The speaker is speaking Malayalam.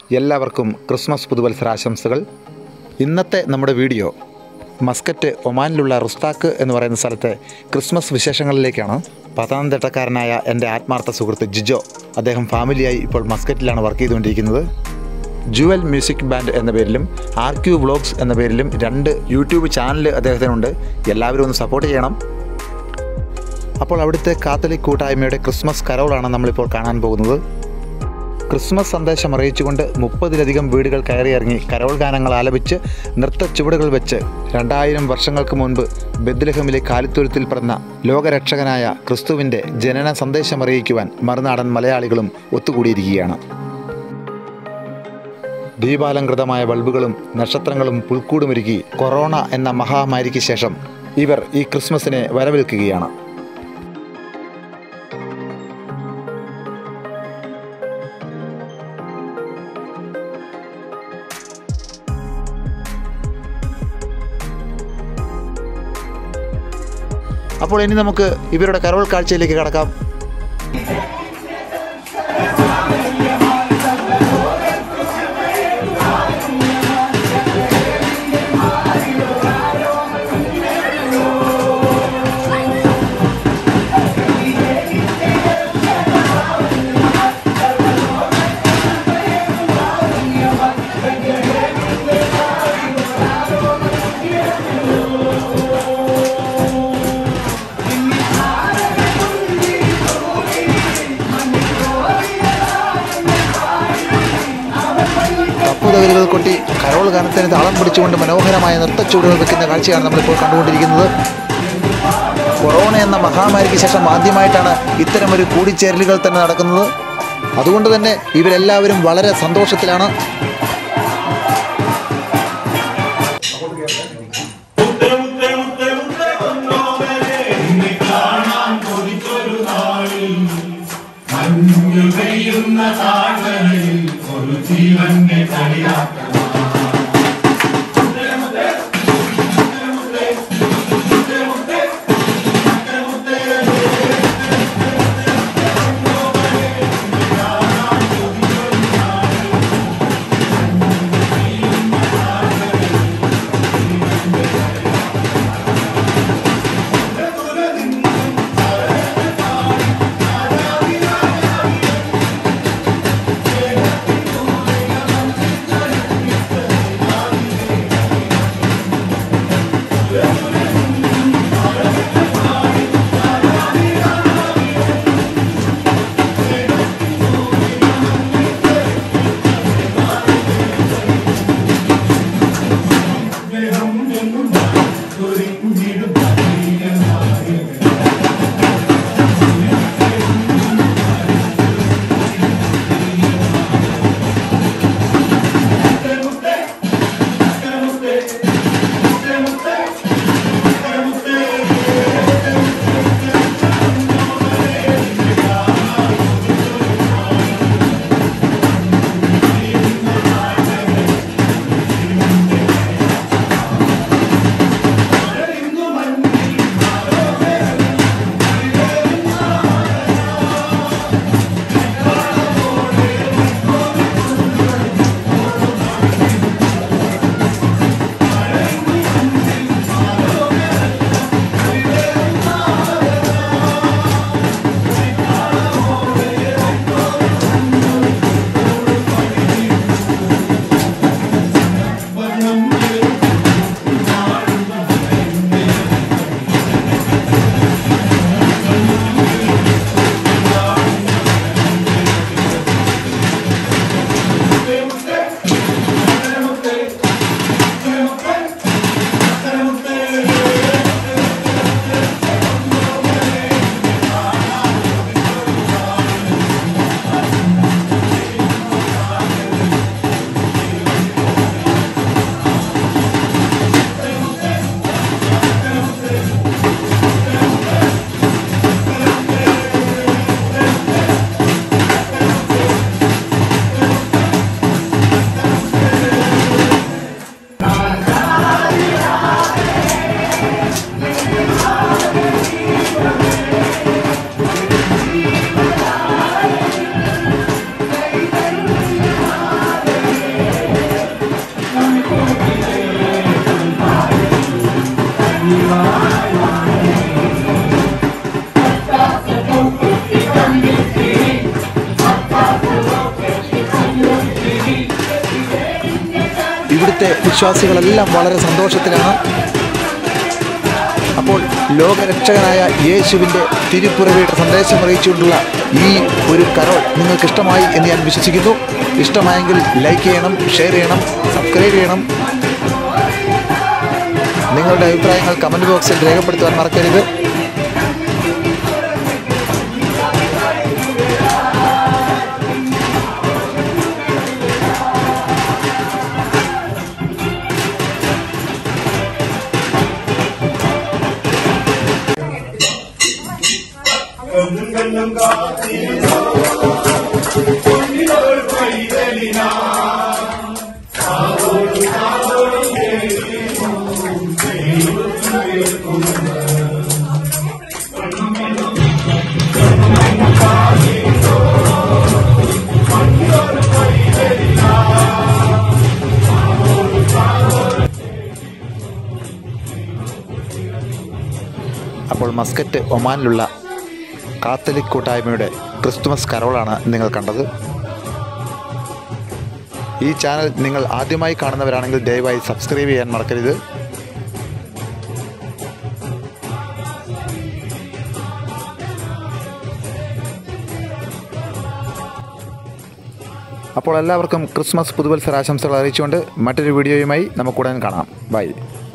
എല്ലാവർക്കും ക്രിസ്മസ് പുതുവത്സരാശംസകൾ ഇന്നത്തെ നമ്മുടെ വീഡിയോ മസ്കറ്റ് ഒമാനിലുള്ള റുസ്താക്ക് എന്ന് പറയുന്ന സ്ഥലത്തെ ക്രിസ്മസ് വിശേഷങ്ങളിലേക്കാണ് പത്തനംതിട്ടക്കാരനായ എൻ്റെ ആത്മാർത്ഥ സുഹൃത്ത് ജിജോ അദ്ദേഹം ഫാമിലിയായി ഇപ്പോൾ മസ്കറ്റിലാണ് വർക്ക് ചെയ്തുകൊണ്ടിരിക്കുന്നത് ജുവൽ മ്യൂസിക് ബാൻഡ് എന്ന പേരിലും ആർ ക്യു വ്ളോഗ്സ് എന്ന പേരിലും രണ്ട് യൂട്യൂബ് ചാനൽ അദ്ദേഹത്തിനുണ്ട് എല്ലാവരും ഒന്ന് സപ്പോർട്ട് ചെയ്യണം അപ്പോൾ അവിടുത്തെ കാത്തലിക് കൂട്ടായ്മയുടെ ക്രിസ്മസ് കരോളാണ് നമ്മളിപ്പോൾ കാണാൻ പോകുന്നത് ക്രിസ്മസ് സന്ദേശം അറിയിച്ചുകൊണ്ട് മുപ്പതിലധികം വീടുകൾ കയറിയിറങ്ങി കരോൾ ഗാനങ്ങൾ ആലപിച്ച് നൃത്ത ചുവടുകൾ വെച്ച് രണ്ടായിരം വർഷങ്ങൾക്ക് മുൻപ് ബദ്ലഹമിലെ കാലിത്തൊഴുത്തിൽ പിറന്ന ലോകരക്ഷകനായ ക്രിസ്തുവിൻ്റെ ജനന സന്ദേശം അറിയിക്കുവാൻ മറുനാടൻ മലയാളികളും ഒത്തുകൂടിയിരിക്കുകയാണ് ദീപാലങ്കൃതമായ ബൾബുകളും നക്ഷത്രങ്ങളും പുൽക്കൂടുമൊരുക്കി കൊറോണ എന്ന മഹാമാരിക്ക് ശേഷം ഇവർ ഈ ക്രിസ്മസിനെ വരവേൽക്കുകയാണ് അപ്പോൾ ഇനി നമുക്ക് ഇവരുടെ കരോൾ കാഴ്ചയിലേക്ക് കടക്കാം തപ്പുതകലുകൾ കൊട്ടി കരോൾ ഗാനത്തിന് താളം പിടിച്ചുകൊണ്ട് മനോഹരമായ നൃത്തച്ചൂടുകൾ വെക്കുന്ന കാഴ്ചയാണ് നമ്മളിപ്പോൾ കണ്ടുകൊണ്ടിരിക്കുന്നത് കൊറോണ എന്ന മഹാമാരിക്ക് ശേഷം ആദ്യമായിട്ടാണ് ഇത്തരമൊരു കൂടിച്ചേരലുകൾ തന്നെ നടക്കുന്നത് അതുകൊണ്ട് തന്നെ ഇവരെല്ലാവരും വളരെ സന്തോഷത്തിലാണ് മഞ്ഞു പെയ്യുന്ന താഴ്വരയിൽ ഒരു ജീവന്റെ കളിയാട്ടം ഇവിടുത്തെ വിശ്വാസികളെല്ലാം വളരെ സന്തോഷത്തിലാണ് അപ്പോൾ ലോകരക്ഷകനായ യേശുവിൻ്റെ തിരുപ്പുറവിയുടെ സന്ദേശം അറിയിച്ചുകൊണ്ടുള്ള ഈ ഒരു കരോൾ നിങ്ങൾക്ക് ഇഷ്ടമായി എന്ന് ഞാൻ വിശ്വസിക്കുന്നു ഇഷ്ടമായെങ്കിൽ ലൈക്ക് ചെയ്യണം ഷെയർ ചെയ്യണം സബ്സ്ക്രൈബ് ചെയ്യണം നിങ്ങളുടെ അഭിപ്രായങ്ങൾ കമൻറ്റ് ബോക്സിൽ രേഖപ്പെടുത്തുവാൻ മറക്കരുത് അപ്പോൾ മസ്കറ്റ് ഒമാനിലുള്ള കാത്തലിക് കൂട്ടായ്മയുടെ ക്രിസ്തുമസ് കരോളാണ് നിങ്ങൾ കണ്ടത് ഈ ചാനൽ നിങ്ങൾ ആദ്യമായി കാണുന്നവരാണെങ്കിൽ ദയവായി സബ്സ്ക്രൈബ് ചെയ്യാൻ മറക്കരുത് അപ്പോൾ എല്ലാവർക്കും ക്രിസ്മസ് പുതുവത്സരാശംസകൾ അറിയിച്ചുകൊണ്ട് മറ്റൊരു വീഡിയോയുമായി നമുക്ക് ഉടൻ കാണാം ബൈ